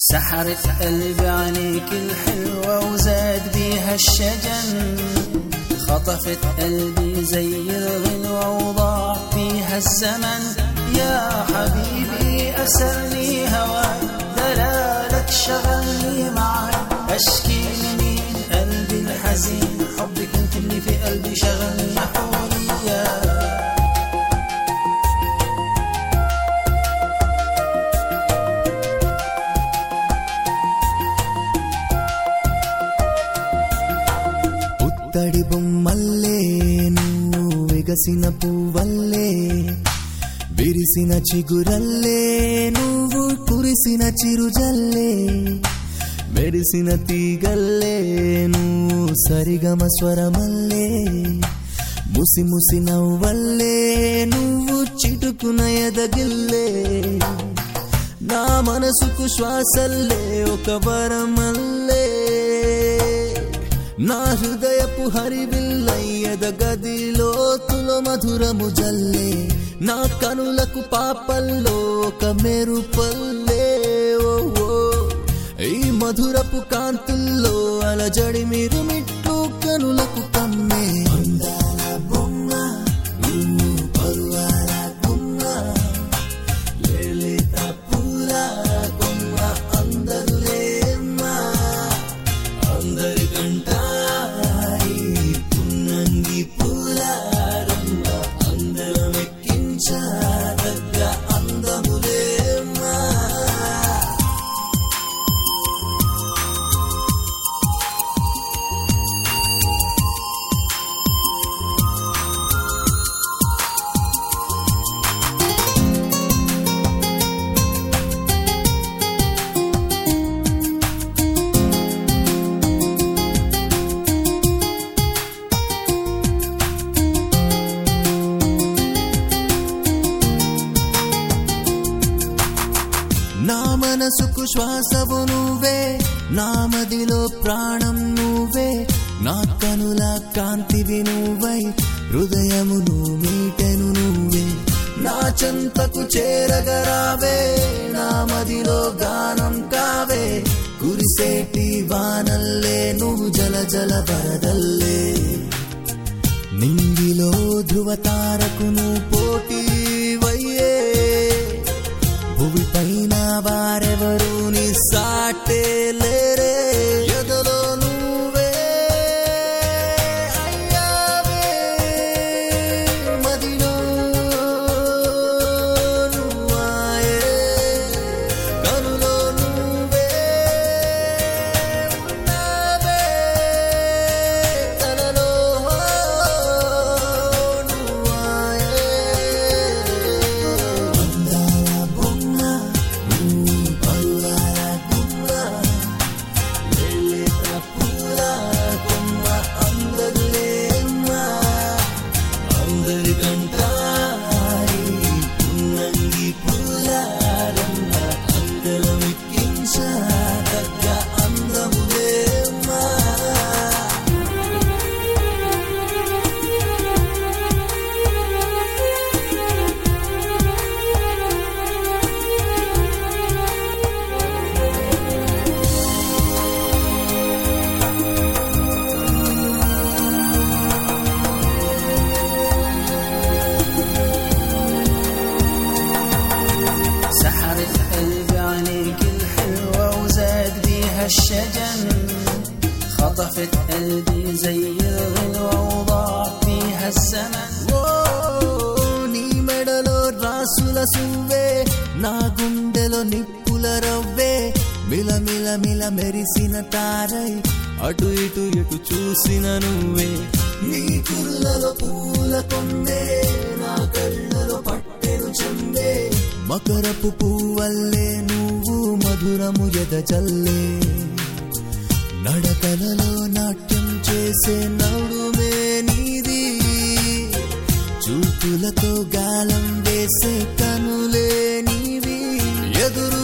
سحرت قلبي عليك الحلوة وزاد بيها الشجن خطفت قلبي زي الغلوة وضاع فيها الزمن يا حبيبي أسرني هواك دلالك شغلني معاك أشكي لمين قلبي الحزين حبك انت اللي في قلبي شغلني حولي పుత్తడి బొమ్మల్లే నువ్వు విగసిన పువ్వల్లే విరిసిన చిగురల్లే నువ్వు కురిసిన చిరుజల్లే మెరిసిన తీగల్లే నువ్వు సరిగమ స్వరమల్లే ముసి ముసి నవ్వల్లే నువ్వు చిటుకున ఎదగిల్లే నా మనసుకు శ్వాసల్లే ఒక వరమల్లే నా హృదయపు హరివిల్లయ్యద గదిలోతులో మధురము జల్లే నా కనులకు పాపల్లో ఒక మెరుపల్లే ఓ ఓ. ఈ మధురపు కాంతుల్లో అలజడి మీరు మిట్లు కనులకు కమ్మే అందాల బొమ్మ నువ్వు పరువాల గుమ్మ లేలేత పూల కొమ్మ అందరులేమ్మా అందరికంటాయి పున్నంగి పూలారమ్మ అందరం ఎక్కించారగ్గ అందములేమ్మా నా మనసుకు శ్వాసవు నువ్వే నా మదిలో ప్రాణం నువ్వే నా కనుల కాంతివి నువ్వై హృదయమును మీటెను నువ్వే నా చెంతకు చేరగరావే నా మదిలో గానం కావే కురిసేటి వానల్లే నువ్వు జల జల వరదల్లే నింగిలో ధృవతారకును పోటీ వయ్యే భూమి పైన వారెవరు నీ సాటే లేరే ఎదలో నువ్వే అయ్యావే మదిలో నువ్వాయే కనులో నువ్వే ఉన్నావే తలలో నువ్వాయే అందాల బొమ్మ నువ్వు పరువాల గుమ్మ లేలేత పూల కొమ్మ అందరులేమ్మా అందరికంటాయి పున్నంగి పూలారమ్మ అందరం ఎక్కించదగ్గ అందములేమ్మా سحرت قلبي عليك الحلوة وزاد بيها الشجن خطفت قلبي زي الغلوة وضاع فيها الزمن ఓ నీ మెడలో రాసుల సువ్వే నా గుండెలో నిప్పుల రవ్వే మిల మిల మిల మెరిసిన తారై అటు ఇటు ఎటు చూసిన నువ్వే నీ కుర్లలో పూల కొందే నా కళ్ళలో పట్టెను చెందే మకరపు పువ్వల్లే నువ్వు మధురము ఎద చల్లే నడకలలో నాట్యం చేసే నడుమే నీది చూపులతో గాలం వేసే కనులే నీవి ఎదురు